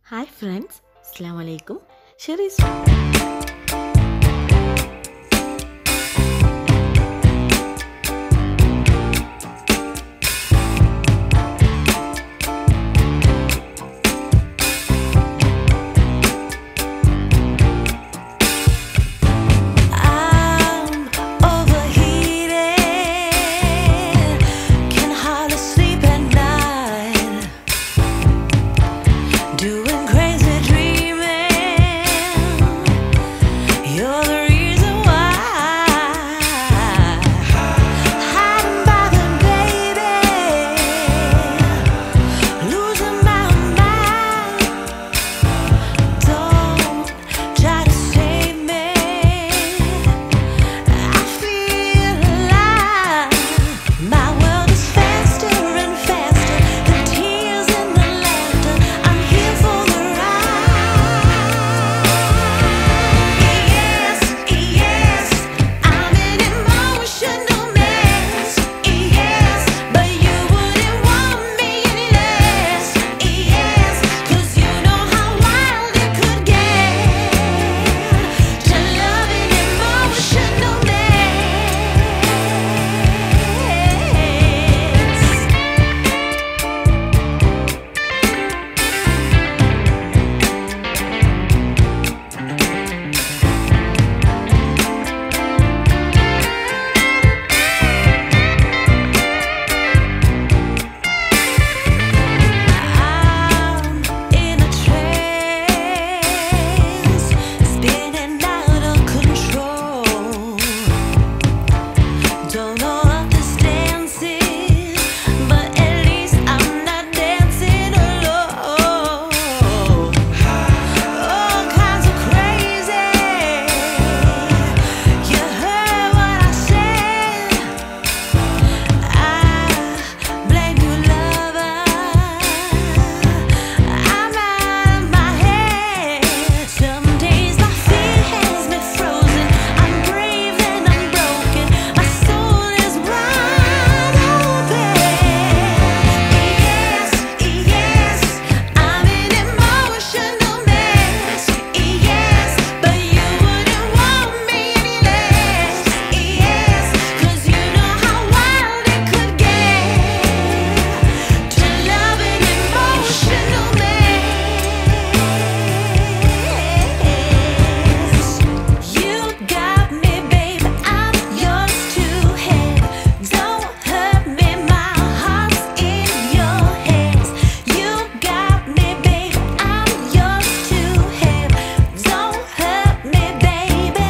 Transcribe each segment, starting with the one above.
Hi friends അസ്സാം വലൈക്കും ഷെറീസ് I'm overheated, can hardly sleep at night, doing crazy dreaming. You're the reason why. Hiding by the baby, losing my mind. Don't try to save me. I feel alive. My world is faster and faster. The tears and the laughter. I'm here for the ride. Yes, yes, I'm an emotional mess. Yes, but you wouldn't want me any less. Yes, 'cause you know how wild it could get to love an emotional mess. I'm in a trance, spinning out of control. Don't know what this dance is, but at least I'm not dancing alone. All kinds of crazy. You heard what I said. I blame you, lover. I'm out of my head. Some days my fear has me frozen. I'm brave and I'm broken. My soul is wide open. Yes, yes, I'm an emotional mess. Yes, but you wouldn't want me any less. Yes, 'cause you know how wild it could get to love an emotional mess. You got me, babe. I'm yours to have. Don't hurt me, my heart's in your hands. You got me, babe. I'm yours to have. Don't hurt me, baby.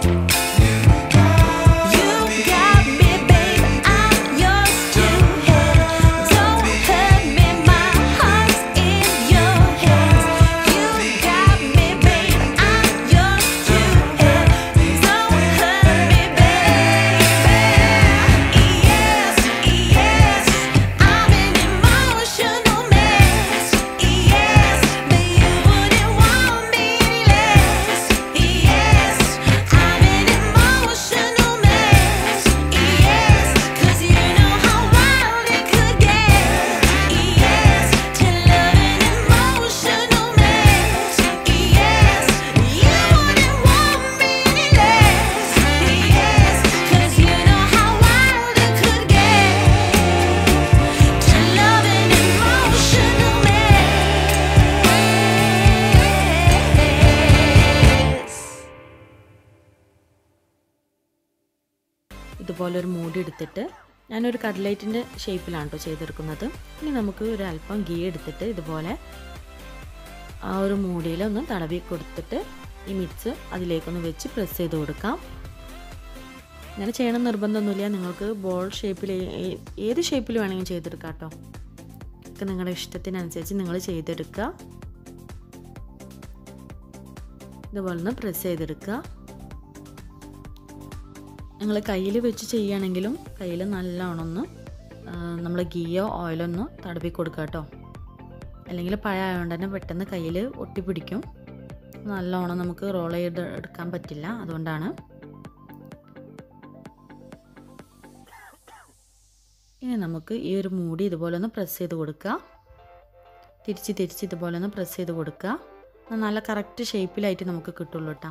You got me, babe. I'm yours to have. Don't hurt me, my heart's in your hands. You got me, babe. I'm yours to have. Don't hurt me, baby. Yes, yes, I'm an emotional mess. Yes, but you wouldn't want me any less. Yes, I'm an emotional mess. Yes, 'cause you know how wild it could get. Yes, to love an emotional mess. Yes, you wouldn't want me any less. Yes, 'cause you know how wild it could get. To love an emotional mess. ഇതുപോലെ ഒരു മൂടി എടുത്തിട്ട് ഞാനൊരു കട്ലൈറ്റിൻ്റെ ഷേപ്പിലാണ് കേട്ടോ ചെയ്തെടുക്കുന്നത് ഇനി നമുക്ക് ഒരു അല്പം ഗീ എടുത്തിട്ട് ഇതുപോലെ ആ ഒരു മൂടിയിൽ ഒന്ന് തടവി കൊടുത്തിട്ട് ഈ മിക്സ് അതിലേക്കൊന്ന് വെച്ച് പ്രസ് ചെയ്ത് കൊടുക്കാം ഇങ്ങനെ ചെയ്യണം നിർബന്ധമൊന്നുമില്ല നിങ്ങൾക്ക് ബോൾ ഷേപ്പിൽ ഏത് ഷേപ്പിൽ വേണമെങ്കിലും ചെയ്തെടുക്കാം കേട്ടോ ഒക്കെ നിങ്ങളുടെ ഇഷ്ടത്തിനനുസരിച്ച് നിങ്ങൾ ചെയ്തെടുക്കുക ഇതുപോലെ ഒന്ന് പ്രസ് ചെയ്തെടുക്കുക നിങ്ങൾ കയ്യിൽ വെച്ച് ചെയ്യുകയാണെങ്കിലും കയ്യിൽ നല്ലോണം ഒന്ന് നമ്മൾ ഗീയോ ഓയിലോ ഒന്ന് തടവി കൊടുക്കുക കേട്ടോ അല്ലെങ്കിൽ പഴമായതുകൊണ്ട് തന്നെ പെട്ടെന്ന് കയ്യിൽ ഒട്ടിപ്പിടിക്കും നല്ലോണം നമുക്ക് റോൾ ചെയ്ത് എടുക്കാൻ പറ്റില്ല അതുകൊണ്ടാണ് ഇനി നമുക്ക് ഈ ഒരു മൂടി ഇതുപോലെ ഒന്ന് പ്രസ് ചെയ്ത് കൊടുക്കുക തിരിച്ച് തിരിച്ച് ഇതുപോലെ ഒന്ന് പ്രസ് ചെയ്ത് കൊടുക്കുക എന്നാൽ നല്ല കറക്റ്റ് ഷേപ്പിലായിട്ട് നമുക്ക് കിട്ടുള്ളൂ കേട്ടോ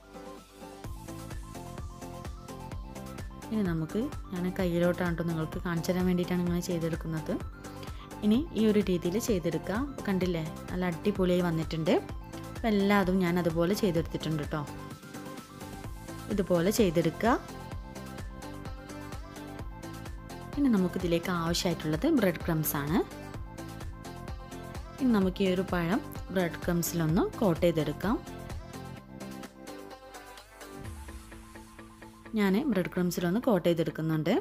ഇനി നമുക്ക് ഞാൻ കയ്യിലോട്ടാണ് കേട്ടോ നിങ്ങൾക്ക് കാണിച്ചു തരാൻ വേണ്ടിയിട്ടാണ് ഇങ്ങനെ ചെയ്തെടുക്കുന്നത് ഇനി ഈ ഒരു രീതിയിൽ ചെയ്തെടുക്കുക കണ്ടില്ലേ നല്ല അടിപൊളിയായി വന്നിട്ടുണ്ട് അപ്പം എല്ലാതും ഞാൻ അതുപോലെ ചെയ്തെടുത്തിട്ടുണ്ട് കേട്ടോ ഇതുപോലെ ചെയ്തെടുക്കുക ഇനി നമുക്കിതിലേക്ക് ആവശ്യമായിട്ടുള്ളത് ബ്രെഡ് ക്രംസ് ആണ് ഇനി നമുക്ക് ഈ ഒരു പഴം ബ്രെഡ് ക്രംസിലൊന്ന് കോട്ട് ചെയ്തെടുക്കാം ഞാൻ ബ്രെഡ് ക്രംസിലൊന്ന് കോട്ട് ചെയ്തെടുക്കുന്നുണ്ട്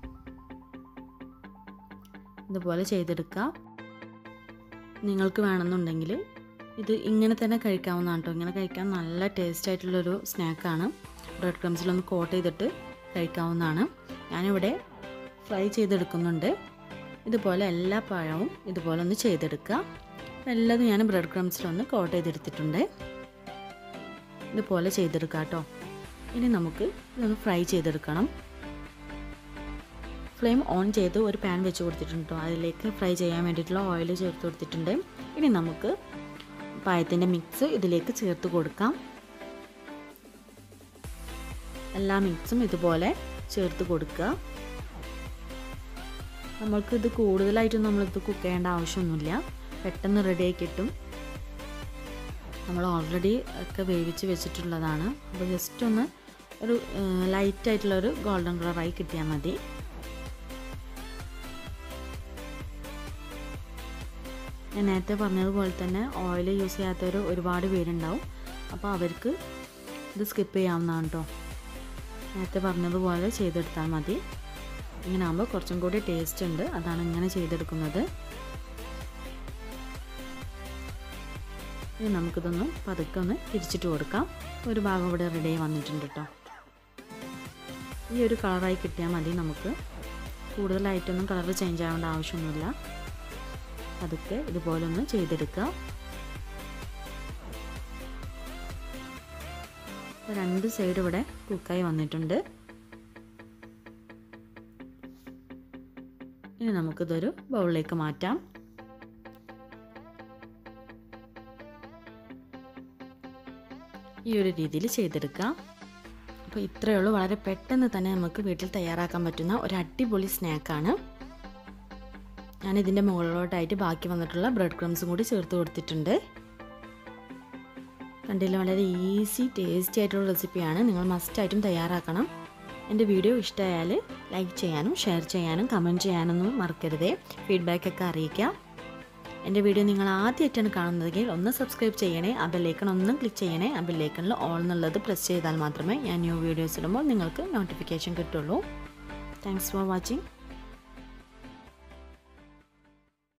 ഇതുപോലെ ചെയ്തെടുക്കാം നിങ്ങൾക്ക് വേണമെന്നുണ്ടെങ്കിൽ ഇത് ഇങ്ങനെ തന്നെ കഴിക്കാവുന്നതാണ് കേട്ടോ ഇങ്ങനെ കഴിക്കാൻ നല്ല ടേസ്റ്റ് ആയിട്ടുള്ളൊരു സ്നാക്കാണ് ബ്രെഡ് ക്രംസിലൊന്ന് കോട്ട് ചെയ്തിട്ട് കഴിക്കാവുന്നതാണ് ഞാനിവിടെ ഫ്രൈ ചെയ്തെടുക്കുന്നുണ്ട് ഇതുപോലെ എല്ലാ പഴവും ഇതുപോലെ ഒന്ന് ചെയ്തെടുക്കുക എല്ലാതും ഞാൻ ബ്രെഡ് ക്രംസിലൊന്ന് കോട്ട് ചെയ്തെടുത്തിട്ടുണ്ട് ഇതുപോലെ ചെയ്തെടുക്കുക കേട്ടോ ഇനി നമുക്ക് ഇതൊന്ന് ഫ്രൈ ചെയ്തെടുക്കണം ഫ്ലെയിം ഓൺ ചെയ്ത് ഒരു പാൻ വെച്ച് കൊടുത്തിട്ടുണ്ട് കേട്ടോ അതിലേക്ക് ഫ്രൈ ചെയ്യാൻ വേണ്ടിയിട്ടുള്ള ഓയിൽ ചേർത്ത് കൊടുത്തിട്ടുണ്ട് ഇനി നമുക്ക് പഴത്തിൻ്റെ മിക്സ് ഇതിലേക്ക് ചേർത്ത് കൊടുക്കാം എല്ലാ മിക്സും ഇതുപോലെ ചേർത്ത് കൊടുക്കുക നമ്മൾക്ക് ഇത് കൂടുതലായിട്ടും നമ്മളിത് കുക്ക് ചെയ്യേണ്ട ആവശ്യമൊന്നുമില്ല പെട്ടെന്ന് റെഡിയായി കിട്ടും നമ്മൾ ഓൾറെഡി ഒക്കെ വേവിച്ച് വെച്ചിട്ടുള്ളതാണ് അപ്പോൾ ജസ്റ്റ് ഒന്ന് ഒരു ലൈറ്റ് ആയിട്ടുള്ളൊരു ഗോൾഡൻ കളറായി കിട്ടിയാൽ മതി ഞാൻ നേരത്തെ പറഞ്ഞതുപോലെ തന്നെ ഓയിൽ യൂസ് ചെയ്യാത്തവർ ഒരുപാട് പേരുണ്ടാവും അപ്പോൾ അവർക്ക് ഇത് സ്കിപ്പ് ചെയ്യാവുന്നതാണ് കേട്ടോ നേരത്തെ പറഞ്ഞതുപോലെ ചെയ്തെടുത്താൽ മതി ഇങ്ങനെ ആകുമ്പോൾ കുറച്ചും കൂടി ടേസ്റ്റ് ഉണ്ട് അതാണ് ഇങ്ങനെ ചെയ്തെടുക്കുന്നത് ഇനി നമുക്കിതൊന്ന് പതുക്കെ ഒന്ന് തിരിച്ചിട്ട് കൊടുക്കാം ഒരു ഭാഗം ഇവിടെ റെഡിയായി വന്നിട്ടുണ്ട് കേട്ടോ ഈ ഒരു കളറായി കിട്ടിയാൽ മതി നമുക്ക് കൂടുതലായിട്ടൊന്നും കളർ ചേഞ്ച് ആവേണ്ട ആവശ്യമൊന്നുമില്ല പതുക്കെ ഇതുപോലെ ഒന്ന് ചെയ്തെടുക്കുക രണ്ട് സൈഡ് ഇവിടെ കുക്കായി വന്നിട്ടുണ്ട് ഇനി നമുക്കിതൊരു ബൗളിലേക്ക് മാറ്റാം ഈ ഒരു രീതിയിൽ ചെയ്തെടുക്കാം അപ്പോൾ ഇത്രയേ ഉള്ളൂ വളരെ പെട്ടെന്ന് തന്നെ നമുക്ക് വീട്ടിൽ തയ്യാറാക്കാൻ പറ്റുന്ന ഒരു അടിപൊളി സ്നാക്കാണ് ഞാൻ ഇതിൻ്റെ മുകളിലോട്ടായിട്ട് ബാക്കി വന്നിട്ടുള്ള ബ്രെഡ് ക്രംസും കൂടി ചേർത്ത് കൊടുത്തിട്ടുണ്ട് കണ്ടില്ല വളരെ ഈസി ടേസ്റ്റി ആയിട്ടുള്ള റെസിപ്പിയാണ് നിങ്ങൾ മസ്റ്റായിട്ടും തയ്യാറാക്കണം എൻ്റെ വീഡിയോ ഇഷ്ടമായാൽ ലൈക്ക് ചെയ്യാനും ഷെയർ ചെയ്യാനും കമൻറ്റ് ചെയ്യാനൊന്നും മറക്കരുതേ ഫീഡ്ബാക്കൊക്കെ അറിയിക്കാം എൻ്റെ വീഡിയോ നിങ്ങൾ ആദ്യമായിട്ടാണ് കാണുന്നതെങ്കിൽ ഒന്ന് സബ്സ്ക്രൈബ് ചെയ്യണേ ആ ബെല്ലൈക്കൺ ഒന്ന് ക്ലിക്ക് ചെയ്യണേ ആ ബെല്ലൈക്കണിൽ ഓൾ എന്നുള്ളത് പ്രസ് ചെയ്താൽ മാത്രമേ ഞാൻ ന്യൂ വീഡിയോസ് ഇടുമ്പോൾ നിങ്ങൾക്ക് നോട്ടിഫിക്കേഷൻ കിട്ടുള്ളൂ താങ്ക്സ് ഫോർ വാച്ചിങ്